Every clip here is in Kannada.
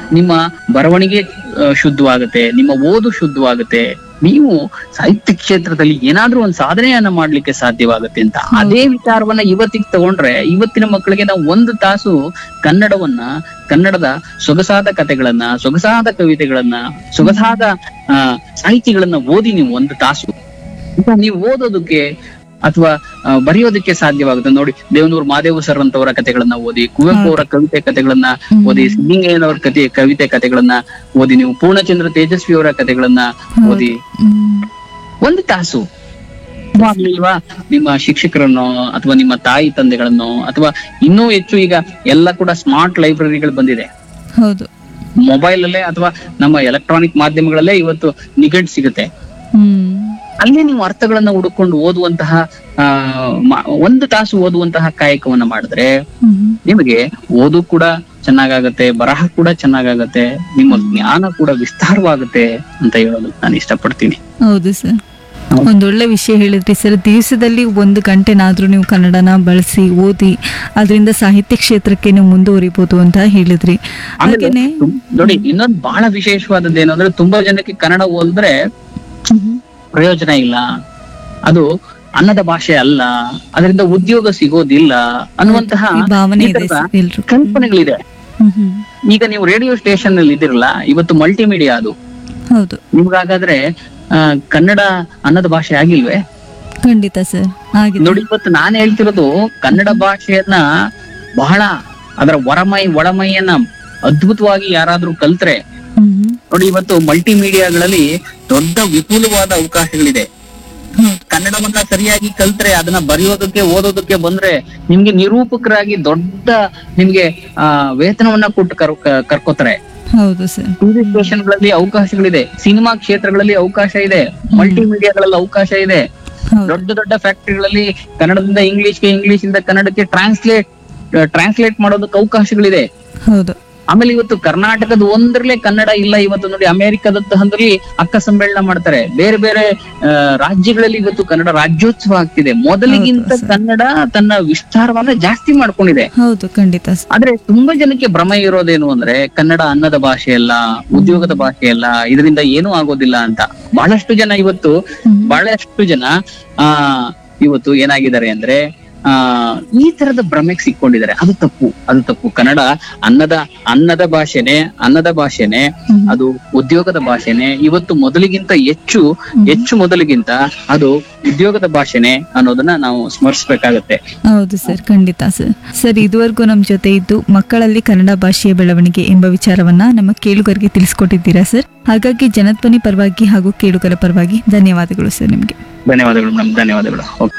ನಿಮ್ಮ ಬರವಣಿಗೆ ಆ, ಶುದ್ಧವಾಗುತ್ತೆ ನಿಮ್ಮ ಓದು ಶುದ್ಧವಾಗುತ್ತೆ ನೀವು ಸಾಹಿತ್ಯ ಕ್ಷೇತ್ರದಲ್ಲಿ ಏನಾದ್ರೂ ಒಂದು ಸಾಧನೆಯನ್ನ ಮಾಡ್ಲಿಕ್ಕೆ ಸಾಧ್ಯವಾಗುತ್ತೆ ಅಂತ ಅದೇ ವಿಚಾರವನ್ನ ಇವತ್ತಿಗೆ ತಗೊಂಡ್ರೆ ಇವತ್ತಿನ ಮಕ್ಕಳಿಗೆ ನಾವು ಒಂದು ತಾಸು ಕನ್ನಡವನ್ನ ಕನ್ನಡದ ಸೊಗಸಾದ ಕಥೆಗಳನ್ನ ಸೊಗಸಾದ ಕವಿತೆಗಳನ್ನ ಸೊಗಸಾದ ಆ, ಸಾಹಿತಿಗಳನ್ನ ಓದಿ ನೀವು ಒಂದು ತಾಸು ಈಗ ನೀವು ಓದೋದಕ್ಕೆ ಅಥವಾ ಆ, ಬರೆಯೋದಕ್ಕೆ ಸಾಧ್ಯವಾಗುತ್ತೆ ನೋಡಿ ದೇವನೂರು ಮಾದೇವ ಸರ್ ಅಂತವರ ಕಥೆಗಳನ್ನ ಓದಿ ಕುವೆಂಪು ಅವರ ಕವಿತೆ ಕಥೆಗಳನ್ನ ಓದಿ ಸಿದ್ದಿಂಗಯ್ಯನವರ ಕಥೆ ಕವಿತೆ ಕಥೆಗಳನ್ನ ಓದಿ ನೀವು ಪೂರ್ಣಚಂದ್ರ ತೇಜಸ್ವಿ ಅವರ ಕಥೆಗಳನ್ನ ಓದಿ ಹ್ಮ್ ಒಂದು ತಾಸು ಆಗ್ಲಿಲ್ವಾ ನಿಮ್ಮ ಶಿಕ್ಷಕರನ್ನು ಅಥವಾ ನಿಮ್ಮ ತಾಯಿ ತಂದೆಗಳನ್ನು ಅಥವಾ ಇನ್ನೂ ಹೆಚ್ಚು ಈಗ ಎಲ್ಲ ಕೂಡ ಸ್ಮಾರ್ಟ್ ಲೈಬ್ರರಿಗಳು ಬಂದಿದೆ ಹೌದು ಮೊಬೈಲ್ ಅಲ್ಲೇ ಅಥವಾ ನಮ್ಮ ಎಲೆಕ್ಟ್ರಾನಿಕ್ ಮಾಧ್ಯಮಗಳಲ್ಲೇ ಇವತ್ತು ನಿಘಂಟ್ ಸಿಗುತ್ತೆ ಹ್ಮ್ ಅಲ್ಲೇ ನೀವು ಅರ್ಥಗಳನ್ನ ಹುಡುಕೊಂಡು ಓದುವಂತಹ ಆ ಮ- ಒಂದು ತಾಸು ಓದುವಂತಹ ಕಾಯಕವನ್ನ ಮಾಡಿದ್ರೆ ಹ್ಮ್ ನಿಮಗೆ ಓದು ಕೂಡ ಚೆನ್ನಾಗಾಗತ್ತೆ ಬರಹ ಕೂಡ ಚೆನ್ನಾಗಾಗತ್ತೆ ನಿಮ್ಮ ಜ್ಞಾನ ಕೂಡ ವಿಸ್ತಾರವಾಗುತ್ತೆ ಅಂತ ಹೇಳೋದು ನಾನು ಇಷ್ಟಪಡ್ತೀನಿ ಹೌದು ಸರ್ ಒಂದೊಳ್ಳೆ ವಿಷಯ ಹೇಳಿದ್ರಿ ಸರ್ ದಿವಸದಲ್ಲಿ ಒಂದು ಗಂಟೆನಾದ್ರೂ ನೀವು ಕನ್ನಡನ ಬಳಸಿ ಓದಿ ಅದರಿಂದ ಸಾಹಿತ್ಯ ಕ್ಷೇತ್ರಕ್ಕೆ ನೀವು ಮುಂದುವರಿಬೋದು ಅಂತ ಹೇಳಿದ್ರಿ ಆಮೇಲೆ ಹಾಗೇನೆ ತುಂ- ನೋಡಿ ಇನ್ನೊಂದು ಬಹಳ ವಿಶೇಷವಾದದ್ದು ಏನು ಅಂದ್ರೆ ತುಂಬಾ ಜನಕ್ಕೆ ಕನ್ನಡ ಓದಿದ್ರೆ ಹ್ಮ್. ಪ್ರಯೋಜನ ಇಲ್ಲ ಅದು ಅನ್ನದ ಭಾಷೆ ಅಲ್ಲ ಅದರಿಂದ ಉದ್ಯೋಗ ಸಿಗೋದಿಲ್ಲ ಅನ್ನುವಂತಹ ಈ ಭಾವನೆ ಈ ಇದೆ ತರದ ಸರ್ ಎಲ್ರು ಕಲ್ಪನೆಗಳಿದೆ ಹ್ಮ್ ಹ್ಮ್. ಈಗ ನೀವು ರೇಡಿಯೋ ಸ್ಟೇಷನ್ ಅಲ್ಲಿ ಇದಿರಲ್ಲ ಇವತ್ತು ಮಲ್ಟಿಮೀಡಿಯಾ ಅದು ಹೌದು ನಿಮ್ಗಾಗಾದ್ರೆ ಆ, ಕನ್ನಡ ಅನ್ನದ ಭಾಷೆ ಆಗಿಲ್ವೇ ಖಂಡಿತ ಸರ್ ಆಗಿದೆ ನೋಡಿ ಇವತ್ತು ನಾನು ಹೇಳ್ತಿರೋದು ಕನ್ನಡ ಭಾಷೆಯನ್ನ ಬಹಳ ಅದರ ಹೊರಮೈ ಒಳಮೈಯನ್ನ ಅದ್ಭುತವಾಗಿ ಯಾರಾದ್ರೂ ಕಲ್ತ್ರೆ ಹ್ಮ್ ಹ್ಮ್. ನೋಡಿ ಇವತ್ತು ಮಲ್ಟಿಮೀಡಿಯಾಗಳಲ್ಲಿ ದೊಡ್ಡ ವಿಪುಲವಾದ ಅವಕಾಶಗಳಿದೆ ಹೌದು ಕನ್ನಡವನ್ನ ಸರಿಯಾಗಿ ಕಲ್ತ್ರೆ ಅದನ್ನ ಬರೆಯೋದಕ್ಕೆ ಓದೋದಕ್ಕೆ ಬಂದ್ರೆ ನಿಮ್ಗೆ ನಿರೂಪಕರಾಗಿ ದೊಡ್ಡ ನಿಮ್ಗೆ ಆ ವೇತನವನ್ನ ಕೊಟ್ಟು ಕರ್ ಕರ್ಕೋತಾರೆ ಹೌದು ಸರ್ ಟಿವಿ ಸ್ಟೇಷನ್ಗಳಲ್ಲಿ ಅವಕಾಶಗಳಿದೆ ಸಿನಿಮಾ ಕ್ಷೇತ್ರಗಳಲ್ಲಿ ಅವಕಾಶ ಇದೆ ಮಲ್ಟಿಮೀಡಿಯಾಗಳಲ್ಲಿ ಅವಕಾಶ ಇದೆ ಹೌದು ದೊಡ್ಡ ದೊಡ್ಡ ಫ್ಯಾಕ್ಟರಿಗಳಲ್ಲಿ ಕನ್ನಡದಿಂದ ಇಂಗ್ಲಿಷ್ಗೆ ಇಂಗ್ಲಿಷ್ ಇಂದ ಕನ್ನಡಕ್ಕೆ ಟ್ರಾನ್ಸ್ಲೇಟ್ ಟ್ರಾನ್ಸ್ಲೇಟ್ ಮಾಡೋದಕ್ಕೆ ಅವಕಾಶಗಳಿದೆ ಹೌದು ಆಮೇಲೆ ಇವತ್ತು ಕರ್ನಾಟಕದ ಒಂದ್ರಲ್ಲೇ ಕನ್ನಡ ಇಲ್ಲ ಇವತ್ತು ನೋಡಿ ಅಮೆರಿಕದಂತಹದ್ರಲ್ಲಿ ಅಕ್ಕ ಸಮ್ಮೇಳನ ಮಾಡ್ತಾರೆ ಬೇರೆ ಬೇರೆ ಆ, ರಾಜ್ಯಗಳಲ್ಲಿ ಇವತ್ತು ಕನ್ನಡ ರಾಜ್ಯೋತ್ಸವ ಆಗ್ತಿದೆ ಮೊದಲಿಗಿಂತ ಹೌದು ಸರ್. ಕನ್ನಡ ತನ್ನ ವಿಸ್ತಾರವನ್ನ ಜಾಸ್ತಿ ಮಾಡ್ಕೊಂಡಿದೆ ಹೌದು ಖಂಡಿತ ಸರ್ ಆದ್ರೆ ತುಂಬಾ ಜನಕ್ಕೆ ಭ್ರಮ ಇರೋದೇನು ಅಂದ್ರೆ ಕನ್ನಡ ಅನ್ನದ ಭಾಷೆ ಅಲ್ಲ ಉದ್ಯೋಗದ ಭಾಷೆ ಅಲ್ಲ ಇದರಿಂದ ಏನೂ ಆಗೋದಿಲ್ಲ ಅಂತ ಬಹಳಷ್ಟು ಜನ ಇವತ್ತು ಹ್ಮ್. ಬಹಳಷ್ಟು ಜನ ಆ ಇವತ್ತು ಏನಾಗಿದ್ದಾರೆ ಅಂದ್ರೆ ಆ ಈ ತರದ ಭ್ರಮೆಗೆ ಸಿಕ್ಕೊಂಡಿದ್ದಾರೆ ಅದು ತಪ್ಪು ಅದು ತಪ್ಪು ಕನ್ನಡ ಅನ್ನದ ಅನ್ನದ ಭಾಷೆನೆ ಅನ್ನದ ಭಾಷೆನೆ ಹ್ಮ್. ಅದು ಉದ್ಯೋಗದ ಭಾಷೆನೆ ಇವತ್ತು ಮೊದಲಿಗಿಂತ ಹೆಚ್ಚು ಹೆಚ್ಚು ಮೊದಲಿಗಿಂತ ಅದು ಉದ್ಯೋಗದ ಭಾಷೆನೆ ಅನ್ನೋದನ್ನ ನಾವು ಸ್ಮರಿಸ್ಬೇಕಾಗತ್ತೆ ಹೌದು ಸರ್ ಖಂಡಿತ ಸರ್ ಸರ್ ಇದುವರೆಗೂ ನಮ್ಮ ಜೊತೆ ಇದ್ದು ಮಕ್ಕಳಲ್ಲಿ ಕನ್ನಡ ಭಾಷೆಯ ಬೆಳವಣಿಗೆ ಎಂಬ ವಿಚಾರವನ್ನ ನಮ್ಮ ಕೇಳುಗರಿಗೆ ತಿಳಿಸ್ಕೊಟ್ಟಿದ್ದೀರಾ ಸರ್ ಹಾಗಾಗಿ ಜನಧ್ವನಿ ಪರವಾಗಿ ಹಾಗೂ ಕೇಳುಗರ ಪರವಾಗಿ ಧನ್ಯವಾದಗಳು ಸರ್ ನಿಮಗೆ ಧನ್ಯವಾದಗಳು ಮೇಡಮ್ ಧನ್ಯವಾದಗಳು ಓಕೆ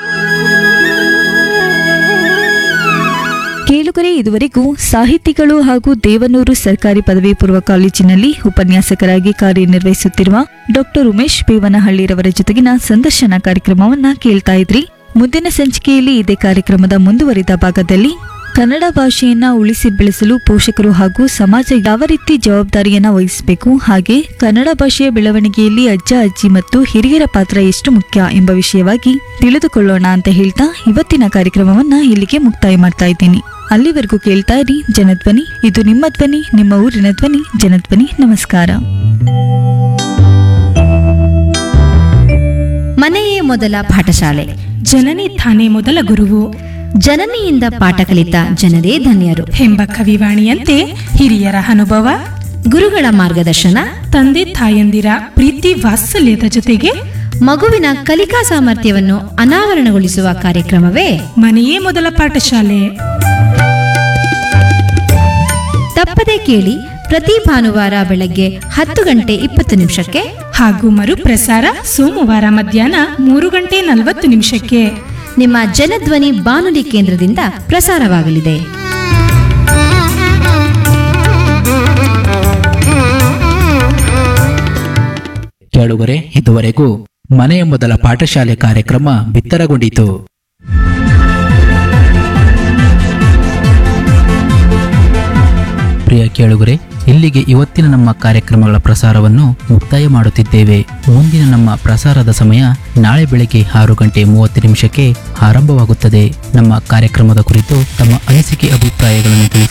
ಕೇಳುಗರೆ ಇದುವರೆಗೂ ಸಾಹಿತಿಗಳು ಹಾಗೂ ದೇವನೂರು ಸರ್ಕಾರಿ ಪದವಿ ಪೂರ್ವ ಕಾಲೇಜಿನಲ್ಲಿ ಉಪನ್ಯಾಸಕರಾಗಿ ಕಾರ್ಯನಿರ್ವಹಿಸುತ್ತಿರುವ ಡಾಕ್ಟರ್ ಉಮೇಶ್ ಬೇವನಹಳ್ಳಿರವರ ಜೊತೆಗಿನ ಸಂದರ್ಶನ ಕಾರ್ಯಕ್ರಮವನ್ನ ಕೇಳ್ತಾ ಇದ್ರಿ ಮುಂದಿನ ಸಂಚಿಕೆಯಲ್ಲಿ ಇದೇ ಕಾರ್ಯಕ್ರಮದ ಮುಂದುವರಿದ ಭಾಗದಲ್ಲಿ ಕನ್ನಡ ಭಾಷೆಯನ್ನ ಉಳಿಸಿ ಬೆಳೆಸಲು ಪೋಷಕರು ಹಾಗೂ ಸಮಾಜ ಯಾವ ರೀತಿ ಜವಾಬ್ದಾರಿಯನ್ನ ವಹಿಸಬೇಕು ಹಾಗೆ ಕನ್ನಡ ಭಾಷೆಯ ಬೆಳವಣಿಗೆಯಲ್ಲಿ ಅಜ್ಜ ಅಜ್ಜಿ ಮತ್ತು ಹಿರಿಯರ ಪಾತ್ರ ಎಷ್ಟು ಮುಖ್ಯ ಎಂಬ ವಿಷಯವಾಗಿ ತಿಳಿದುಕೊಳ್ಳೋಣ ಅಂತ ಹೇಳ್ತಾ ಇವತ್ತಿನ ಕಾರ್ಯಕ್ರಮವನ್ನ ಇಲ್ಲಿಗೆ ಮುಕ್ತಾಯ ಮಾಡ್ತಾ ಇದ್ದೀನಿ ಅಲ್ಲಿವರೆಗೂ ಕೇಳ್ತಾ ಇರಿ ಜನಧ್ವನಿ ಇದು ನಿಮ್ಮ ಧ್ವನಿ ನಿಮ್ಮ ಊರಿನ ಧ್ವನಿ ಜನಧ್ವನಿ ನಮಸ್ಕಾರ ಮನೆಯೇ ಮೊದಲ ಪಾಠಶಾಲೆ ಜನನಿ ತಾನೇ ಮೊದಲ ಗುರುವು ಜನನಿಯಿಂದ ಪಾಠ ಕಲಿತ ಜನರೇ ಧನ್ಯರು ಎಂಬ ಕವಿವಾಣಿಯಂತೆ ಹಿರಿಯರ ಅನುಭವ ಗುರುಗಳ ಮಾರ್ಗದರ್ಶನ ತಂದೆ ತಾಯಂದಿರ ಪ್ರೀತಿ ವಾತ್ಸಲ್ಯದ ಜೊತೆಗೆ ಮಗುವಿನ ಕಲಿಕಾ ಸಾಮರ್ಥ್ಯವನ್ನು ಅನಾವರಣಗೊಳಿಸುವ ಕಾರ್ಯಕ್ರಮವೇ ಮನೆಯೇ ಮೊದಲ ಪಾಠಶಾಲೆ ತಪ್ಪದೆ ಕೇಳಿ ಪ್ರತಿ ಭಾನುವಾರ ಬೆಳಗ್ಗೆ ಹತ್ತು ಗಂಟೆ ಇಪ್ಪತ್ತು ನಿಮಿಷಕ್ಕೆ ಹಾಗೂ ಮರುಪ್ರಸಾರ ಸೋಮವಾರ ಮಧ್ಯಾಹ್ನ ಮೂರು ಗಂಟೆ ನಲವತ್ತು ನಿಮಿಷಕ್ಕೆ ನಿಮ್ಮ ಜನಧ್ವನಿ ಬಾನುಲಿ ಕೇಂದ್ರದಿಂದ ಪ್ರಸಾರವಾಗಲಿದೆ ಕೇಳುಗರೆ ಇದುವರೆಗೂ ಮನೆಯ ಮೊದಲ ಪಾಠಶಾಲೆ ಕಾರ್ಯಕ್ರಮ ಬಿತ್ತರಗೊಂಡಿತು ಪ್ರಿಯ ಕೇಳುಗರೆ ಇಲ್ಲಿಗೆ ಇವತ್ತಿನ ನಮ್ಮ ಕಾರ್ಯಕ್ರಮಗಳ ಪ್ರಸಾರವನ್ನು ಮುಕ್ತಾಯ ಮಾಡುತ್ತಿದ್ದೇವೆ ಮುಂದಿನ ನಮ್ಮ ಪ್ರಸಾರದ ಸಮಯ ನಾಳೆ ಬೆಳಗ್ಗೆ ಆರು ಗಂಟೆ ಮೂವತ್ತು ನಿಮಿಷಕ್ಕೆ ಆರಂಭವಾಗುತ್ತದೆ ನಮ್ಮ ಕಾರ್ಯಕ್ರಮದ ಕುರಿತು ತಮ್ಮ ಅನಿಸಿಕೆ ಅಭಿಪ್ರಾಯಗಳನ್ನು ತಿಳಿಸಿ